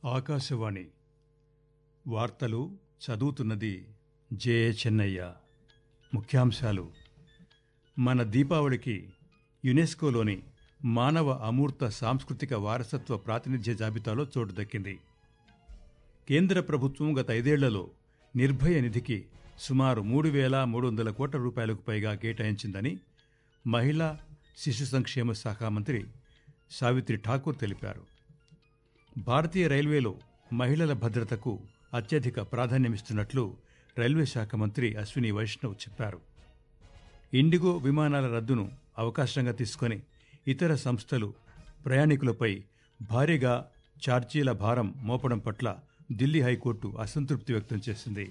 ఆకాశవాణి వార్తలు చదువుతున్నది జే చెన్నయ్య ముఖ్యాంశాలు మన దీపావళికి యునెస్కోలోని మానవ అమూర్త సాంస్కృతిక వారసత్వ ప్రాతినిధ్య జాబితాలో చోటు దక్కింది కేంద్ర ప్రభుత్వం గత ఐదేళ్లలో నిర్భయ నిధికి సుమారు మూడు వేల మూడు వందల కోట్ల రూపాయలకు పైగా కేటాయించిందని మహిళా శిశు సంక్షేమ శాఖ మంత్రి సావిత్రి ఠాకూర్ తెలిపారు భారతీయ రైల్వేలో మహిళల భద్రతకు అత్యధిక ప్రాధాన్యమిస్తున్నట్లు రైల్వే శాఖ మంత్రి అశ్విని వైష్ణవ్ చెప్పారు ఇండిగో విమానాల రద్దును అవకాశంగా తీసుకొని ఇతర సంస్థలు ప్రయాణికులపై భారీగా ఛార్జీల భారం మోపడం పట్ల ఢిల్లీ హైకోర్టు అసంతృప్తి వ్యక్తం చేసింది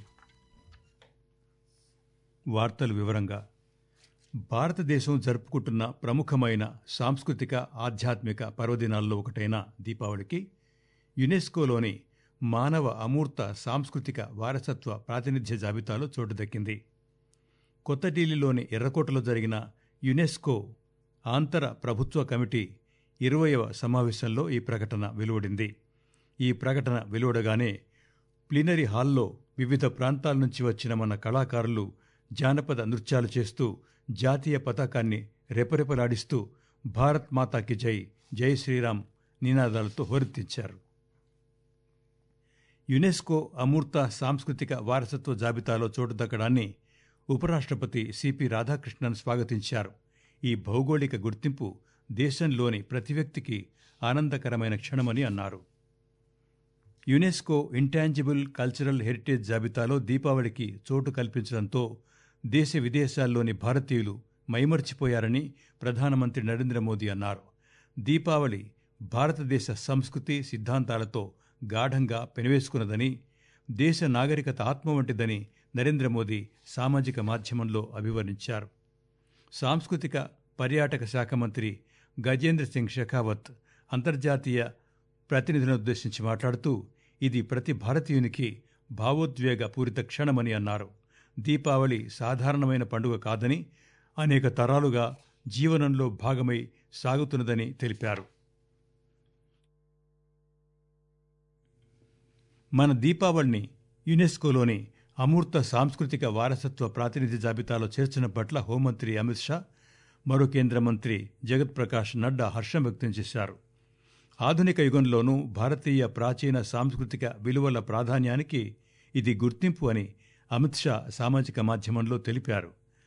వార్తలు వివరంగా భారతదేశం జరుపుకుంటున్న ప్రముఖమైన సాంస్కృతిక ఆధ్యాత్మిక పర్వదినాల్లో ఒకటైన దీపావళికి యునెస్కోలోని మానవ అమూర్త సాంస్కృతిక వారసత్వ ప్రాతినిధ్య జాబితాలో చోటు దక్కింది కొత్త ఢిల్లీలోని ఎర్రకోటలో జరిగిన యునెస్కో ఆంతర ప్రభుత్వ కమిటీ ఇరవయవ సమావేశంలో ఈ ప్రకటన వెలువడింది ఈ ప్రకటన వెలువడగానే ప్లీనరీ హాల్లో వివిధ ప్రాంతాల నుంచి వచ్చిన మన కళాకారులు జానపద నృత్యాలు చేస్తూ జాతీయ పతాకాన్ని రెపరెపలాడిస్తూ భారత్ మాతాకి జై జై శ్రీరామ్ నినాదాలతో హోరెత్తించారు యునెస్కో అమూర్త సాంస్కృతిక వారసత్వ జాబితాలో చోటు దక్కడాన్ని ఉపరాష్ట్రపతి సిపి రాధాకృష్ణన్ స్వాగతించారు ఈ భౌగోళిక గుర్తింపు దేశంలోని ప్రతి వ్యక్తికి ఆనందకరమైన క్షణమని అన్నారు యునెస్కో ఇంటాంజిబుల్ కల్చరల్ హెరిటేజ్ జాబితాలో దీపావళికి చోటు కల్పించడంతో దేశ విదేశాల్లోని భారతీయులు మైమర్చిపోయారని ప్రధానమంత్రి నరేంద్ర మోదీ అన్నారు దీపావళి భారతదేశ సంస్కృతి సిద్ధాంతాలతో గాఢంగా పెనవేసుకున్నదని దేశ నాగరికత ఆత్మ వంటిదని నరేంద్ర మోదీ సామాజిక మాధ్యమంలో అభివర్ణించారు సాంస్కృతిక పర్యాటక శాఖ మంత్రి గజేంద్ర సింగ్ షెకావత్ అంతర్జాతీయ ప్రతినిధులను ఉద్దేశించి మాట్లాడుతూ ఇది ప్రతి భారతీయునికి భావోద్వేగ పూరిత క్షణమని అన్నారు దీపావళి సాధారణమైన పండుగ కాదని అనేక తరాలుగా జీవనంలో భాగమై సాగుతున్నదని తెలిపారు మన దీపావళిని యునెస్కోలోని అమూర్త సాంస్కృతిక వారసత్వ ప్రాతినిధ్య జాబితాలో చేర్చిన పట్ల హోంమంత్రి అమిత్ షా మరో కేంద్ర మంత్రి జగత్ ప్రకాష్ నడ్డా హర్షం వ్యక్తం చేశారు ఆధునిక యుగంలోనూ భారతీయ ప్రాచీన సాంస్కృతిక విలువల ప్రాధాన్యానికి ఇది గుర్తింపు అని అమిత్ షా సామాజిక మాధ్యమంలో తెలిపారు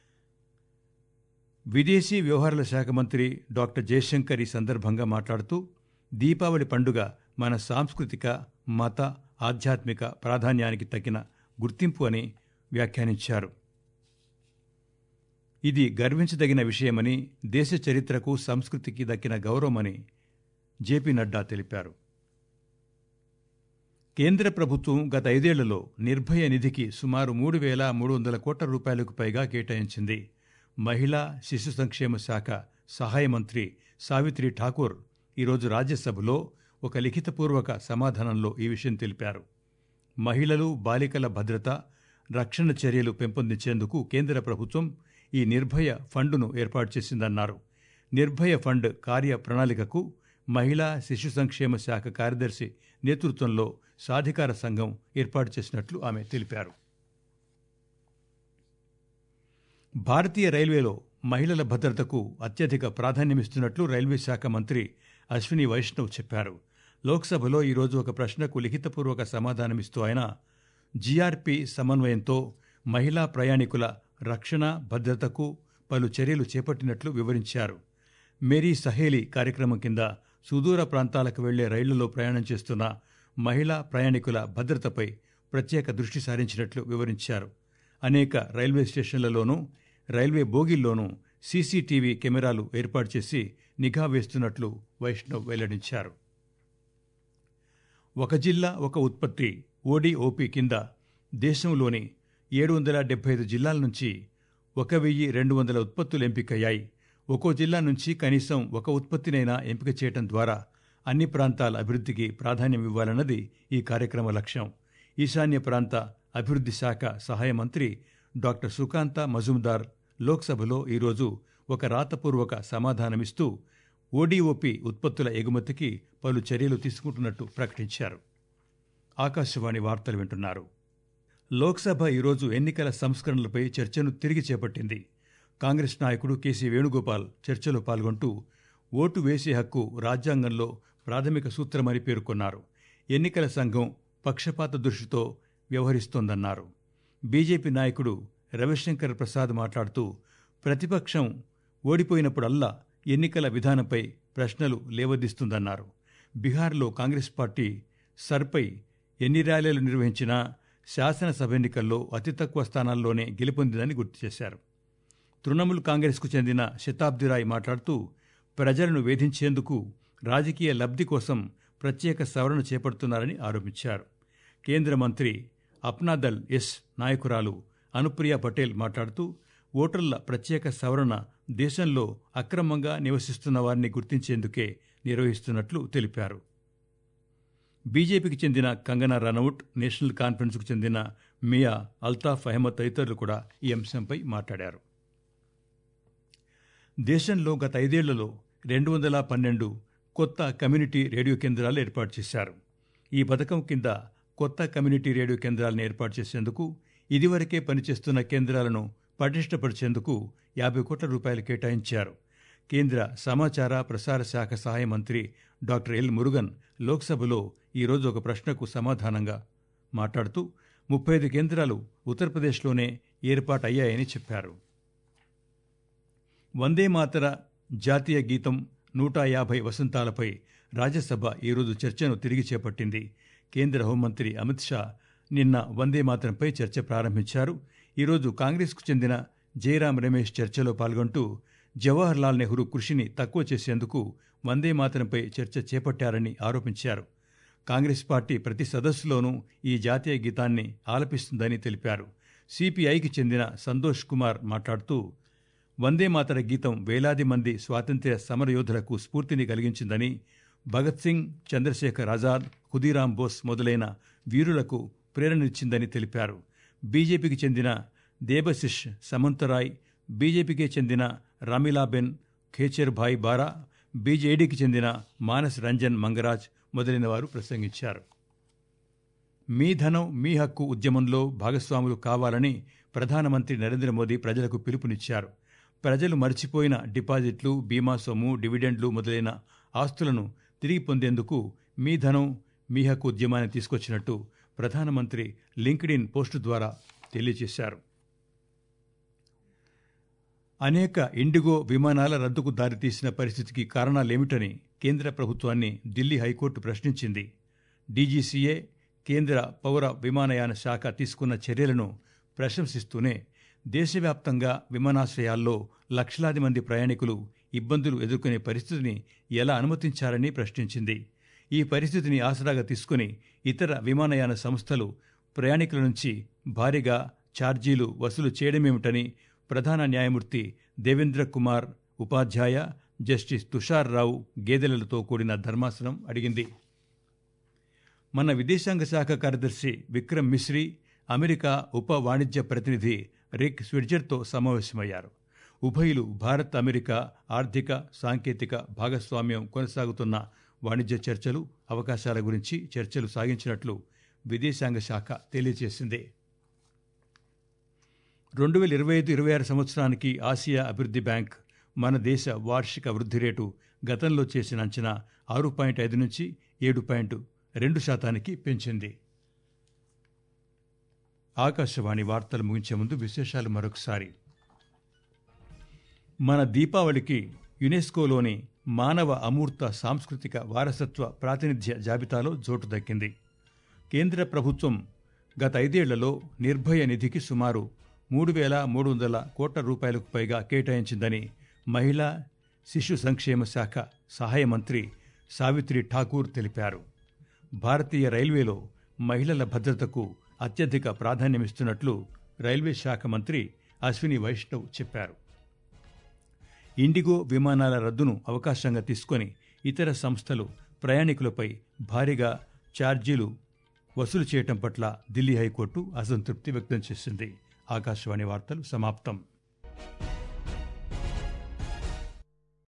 విదేశీ వ్యవహారాల శాఖ మంత్రి డాక్టర్ జయశంకర్ ఈ సందర్భంగా మాట్లాడుతూ దీపావళి పండుగ మన సాంస్కృతిక మత ఆధ్యాత్మిక ప్రాధాన్యానికి తగిన గుర్తింపు అని వ్యాఖ్యానించారు ఇది గర్వించదగిన విషయమని దేశ చరిత్రకు సంస్కృతికి దక్కిన గౌరవమని జేపీ నడ్డా తెలిపారు కేంద్ర ప్రభుత్వం గత ఐదేళ్లలో నిర్భయ నిధికి సుమారు మూడు వేల మూడు వందల కోట్ల రూపాయలకు పైగా కేటాయించింది మహిళా శిశు సంక్షేమ శాఖ సహాయ మంత్రి సావిత్రి ఠాకూర్ ఈరోజు రాజ్యసభలో ఒక లిఖితపూర్వక సమాధానంలో ఈ విషయం తెలిపారు మహిళలు బాలికల భద్రత రక్షణ చర్యలు పెంపొందించేందుకు కేంద్ర ప్రభుత్వం ఈ నిర్భయ ఫండును ఏర్పాటు చేసిందన్నారు నిర్భయ ఫండ్ కార్య ప్రణాళికకు మహిళా శిశు సంక్షేమ శాఖ కార్యదర్శి నేతృత్వంలో సాధికార సంఘం ఏర్పాటు చేసినట్లు ఆమె తెలిపారు భారతీయ రైల్వేలో మహిళల భద్రతకు అత్యధిక ప్రాధాన్యమిస్తున్నట్లు రైల్వే శాఖ మంత్రి అశ్విని వైష్ణవ్ చెప్పారు లోక్సభలో ఈరోజు ఒక ప్రశ్నకు లిఖితపూర్వక సమాధానమిస్తూ ఆయన జీఆర్పీ సమన్వయంతో మహిళా ప్రయాణికుల రక్షణ భద్రతకు పలు చర్యలు చేపట్టినట్లు వివరించారు మేరీ సహేలి కార్యక్రమం కింద సుదూర ప్రాంతాలకు వెళ్లే రైళ్లలో ప్రయాణం చేస్తున్న మహిళా ప్రయాణికుల భద్రతపై ప్రత్యేక దృష్టి సారించినట్లు వివరించారు అనేక రైల్వే స్టేషన్లలోనూ రైల్వే బోగిల్లోనూ సీసీటీవీ కెమెరాలు ఏర్పాటు చేసి నిఘా వేస్తున్నట్లు వైష్ణవ్ వెల్లడించారు ఒక జిల్లా ఒక ఉత్పత్తి ఓడిఓపి కింద దేశంలోని ఏడు వందల డెబ్బై ఐదు జిల్లాల నుంచి ఒక వెయ్యి రెండు వందల ఉత్పత్తులు ఎంపికయ్యాయి ఒక్కో జిల్లా నుంచి కనీసం ఒక ఉత్పత్తినైనా ఎంపిక చేయడం ద్వారా అన్ని ప్రాంతాల అభివృద్ధికి ప్రాధాన్యం ఇవ్వాలన్నది ఈ కార్యక్రమ లక్ష్యం ఈశాన్య ప్రాంత అభివృద్ధి శాఖ సహాయ మంత్రి డాక్టర్ సుకాంత మజుందార్ లోక్సభలో ఈరోజు ఒక రాతపూర్వక సమాధానమిస్తూ ఓడీఓపీ ఉత్పత్తుల ఎగుమతికి పలు చర్యలు తీసుకుంటున్నట్టు ప్రకటించారు ఆకాశవాణి వార్తలు వింటున్నారు లోక్సభ ఈరోజు ఎన్నికల సంస్కరణలపై చర్చను తిరిగి చేపట్టింది కాంగ్రెస్ నాయకుడు కేసీ వేణుగోపాల్ చర్చలో పాల్గొంటూ ఓటు వేసే హక్కు రాజ్యాంగంలో ప్రాథమిక సూత్రమని పేర్కొన్నారు ఎన్నికల సంఘం పక్షపాత దృష్టితో వ్యవహరిస్తోందన్నారు బీజేపీ నాయకుడు రవిశంకర్ ప్రసాద్ మాట్లాడుతూ ప్రతిపక్షం ఓడిపోయినప్పుడల్లా ఎన్నికల విధానంపై ప్రశ్నలు లేవదీస్తుందన్నారు బీహార్లో కాంగ్రెస్ పార్టీ సర్పై ఎన్ని ర్యాలీలు నిర్వహించినా శాసనసభ ఎన్నికల్లో అతి తక్కువ స్థానాల్లోనే గెలుపొందిందని గుర్తు చేశారు తృణమూల్ కాంగ్రెస్కు చెందిన శతాబ్దిరాయ్ మాట్లాడుతూ ప్రజలను వేధించేందుకు రాజకీయ లబ్ధి కోసం ప్రత్యేక సవరణ చేపడుతున్నారని ఆరోపించారు కేంద్ర మంత్రి అప్నాదల్ ఎస్ నాయకురాలు అనుప్రియ పటేల్ మాట్లాడుతూ ఓటర్ల ప్రత్యేక సవరణ దేశంలో అక్రమంగా నివసిస్తున్న వారిని గుర్తించేందుకే నిర్వహిస్తున్నట్లు తెలిపారు బీజేపీకి చెందిన కంగనా రనౌట్ నేషనల్ కాన్ఫరెన్స్కు చెందిన మియా అల్తాఫ్ అహ్మద్ తదితరులు కూడా ఈ అంశంపై మాట్లాడారు దేశంలో గత ఐదేళ్లలో రెండు వందల పన్నెండు కొత్త కమ్యూనిటీ రేడియో కేంద్రాలు ఏర్పాటు చేశారు ఈ పథకం కింద కొత్త కమ్యూనిటీ రేడియో కేంద్రాలను ఏర్పాటు చేసేందుకు ఇదివరకే పనిచేస్తున్న కేంద్రాలను పటిష్టపరిచేందుకు యాభై కోట్ల రూపాయలు కేటాయించారు కేంద్ర సమాచార ప్రసార శాఖ సహాయ మంత్రి డాక్టర్ ఎల్ మురుగన్ లోక్సభలో ఈరోజు ఒక ప్రశ్నకు సమాధానంగా మాట్లాడుతూ ముప్పై ఐదు కేంద్రాలు ఉత్తరప్రదేశ్లోనే ఏర్పాటయ్యాయని చెప్పారు వందే మాతర జాతీయ గీతం నూట యాభై వసంతాలపై రాజ్యసభ ఈరోజు చర్చను తిరిగి చేపట్టింది కేంద్ర హోంమంత్రి అమిత్ షా నిన్న వందే మాతరంపై చర్చ ప్రారంభించారు ఈరోజు కాంగ్రెస్కు చెందిన జయరాం రమేష్ చర్చలో పాల్గొంటూ జవహర్ లాల్ నెహ్రూ కృషిని తక్కువ చేసేందుకు వందే మాతరంపై చర్చ చేపట్టారని ఆరోపించారు కాంగ్రెస్ పార్టీ ప్రతి సదస్సులోనూ ఈ జాతీయ గీతాన్ని ఆలపిస్తుందని తెలిపారు సిపిఐకి చెందిన సంతోష్ కుమార్ మాట్లాడుతూ వందే మాతర గీతం వేలాది మంది స్వాతంత్ర్య సమరయోధులకు స్ఫూర్తిని కలిగించిందని భగత్ సింగ్ చంద్రశేఖర్ ఆజాద్ ఖుదీరాం బోస్ మొదలైన వీరులకు ప్రేరణనిచ్చిందని తెలిపారు బీజేపీకి చెందిన దేబశిష్ సమంతరాయ్ బీజేపీకి చెందిన రామిలాబెన్ ఖేచర్ భాయ్ బారా బీజేడీకి చెందిన మానస్ రంజన్ మంగరాజ్ మొదలైన వారు ప్రసంగించారు మీ ధనం మీ హక్కు ఉద్యమంలో భాగస్వాములు కావాలని ప్రధానమంత్రి నరేంద్ర మోదీ ప్రజలకు పిలుపునిచ్చారు ప్రజలు మర్చిపోయిన డిపాజిట్లు బీమా సొమ్ము డివిడెండ్లు మొదలైన ఆస్తులను తిరిగి పొందేందుకు మీ ధనం మీ హక్కు ఉద్యమాన్ని తీసుకొచ్చినట్టు ప్రధానమంత్రి లింక్డ్ ఇన్ పోస్టు ద్వారా తెలియజేశారు అనేక ఇండిగో విమానాల రద్దుకు దారితీసిన పరిస్థితికి కారణాలేమిటని కేంద్ర ప్రభుత్వాన్ని ఢిల్లీ హైకోర్టు ప్రశ్నించింది డీజీసీఏ కేంద్ర పౌర విమానయాన శాఖ తీసుకున్న చర్యలను ప్రశంసిస్తూనే దేశవ్యాప్తంగా విమానాశ్రయాల్లో లక్షలాది మంది ప్రయాణికులు ఇబ్బందులు ఎదుర్కొనే పరిస్థితిని ఎలా అనుమతించారని ప్రశ్నించింది ఈ పరిస్థితిని ఆసరాగా తీసుకుని ఇతర విమానయాన సంస్థలు ప్రయాణికుల నుంచి భారీగా ఛార్జీలు వసూలు చేయడమేమిటని ప్రధాన న్యాయమూర్తి దేవేంద్ర కుమార్ ఉపాధ్యాయ జస్టిస్ తుషార్ రావు గేదెలతో కూడిన ధర్మాసనం అడిగింది మన విదేశాంగ శాఖ కార్యదర్శి విక్రమ్ మిశ్రీ అమెరికా ఉప వాణిజ్య ప్రతినిధి రిక్ స్విడ్జర్తో సమావేశమయ్యారు ఉభయులు భారత్ అమెరికా ఆర్థిక సాంకేతిక భాగస్వామ్యం కొనసాగుతున్న వాణిజ్య చర్చలు అవకాశాల గురించి చర్చలు సాగించినట్లు విదేశాంగ శాఖ తెలియజేసింది రెండు వేల ఇరవై ఐదు ఇరవై ఆరు సంవత్సరానికి ఆసియా అభివృద్ధి బ్యాంక్ మన దేశ వార్షిక వృద్ధి రేటు గతంలో చేసిన అంచనా ఆరు పాయింట్ ఐదు నుంచి ఏడు పాయింట్ రెండు శాతానికి పెంచింది ఆకాశవాణి వార్తలు ముగించే ముందు విశేషాలు మరొకసారి మన దీపావళికి యునెస్కోలోని మానవ అమూర్త సాంస్కృతిక వారసత్వ ప్రాతినిధ్య జాబితాలో చోటు దక్కింది కేంద్ర ప్రభుత్వం గత ఐదేళ్లలో నిర్భయ నిధికి సుమారు మూడు వేల మూడు వందల కోట్ల రూపాయలకు పైగా కేటాయించిందని మహిళా శిశు సంక్షేమ శాఖ సహాయ మంత్రి సావిత్రి ఠాకూర్ తెలిపారు భారతీయ రైల్వేలో మహిళల భద్రతకు అత్యధిక ప్రాధాన్యమిస్తున్నట్లు రైల్వే శాఖ మంత్రి అశ్విని వైష్ణవ్ చెప్పారు ఇండిగో విమానాల రద్దును అవకాశంగా తీసుకొని ఇతర సంస్థలు ప్రయాణికులపై భారీగా ఛార్జీలు వసూలు చేయటం పట్ల ఢిల్లీ హైకోర్టు అసంతృప్తి వ్యక్తం చేసింది ఆకాశవాణి వార్తలు సమాప్తం